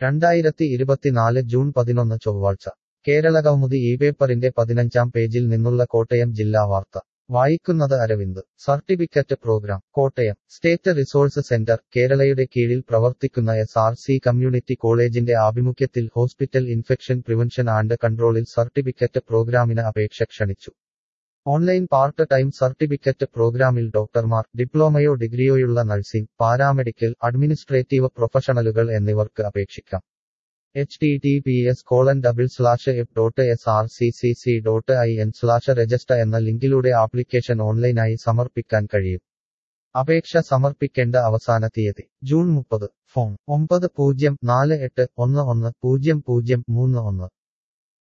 രണ്ടായിരത്തി ഇരുപത്തിനാല് ജൂൺ പതിനൊന്ന് ചൊവ്വാഴ്ച കേരളകൗമുദി ഈ പേപ്പറിന്റെ പതിനഞ്ചാം പേജിൽ നിന്നുള്ള കോട്ടയം ജില്ലാ വാർത്ത വായിക്കുന്നത് Aravind certificate programme Kottayam state resource centre കേരളയുടെ കീഴിൽ പ്രവർത്തിക്കുന്ന എസ് ആർ സി കമ്മ്യൂണിറ്റി കോളേജിന്റെ ആഭിമുഖ്യത്തിൽ ഹോസ്പിറ്റൽ ഇൻഫെക്ഷൻ പ്രിവൻഷൻ ആൻഡ് കൺട്രോളിൽ സർട്ടിഫിക്കറ്റ് പ്രോഗ്രാമിന് അപേക്ഷ ക്ഷണിച്ചു ഓൺലൈൻ പാർട്ട് ടൈം സർട്ടിഫിക്കറ്റ് പ്രോഗ്രാമിൽ ഡോക്ടർമാർ ഡിപ്ലോമയോ ഡിഗ്രിയോയുള്ള നഴ്സിംഗ് പാരാമെഡിക്കൽ അഡ്മിനിസ്ട്രേറ്റീവ് പ്രൊഫഷണലുകൾ എന്നിവർക്ക് അപേക്ഷിക്കാം H T T P S colon double slash F dot S R C C C dot I N slash register എന്ന ലിങ്കിലൂടെ ആപ്ലിക്കേഷൻ ഓൺലൈനായി സമർപ്പിക്കാൻ കഴിയും അപേക്ഷ സമർപ്പിക്കേണ്ട അവസാന തീയതി ജൂൺ മുപ്പത് ഫോൺ ഒമ്പത് പൂജ്യം നാല് എട്ട് ഒന്ന് ഒന്ന് പൂജ്യം പൂജ്യം മൂന്ന് ഒന്ന്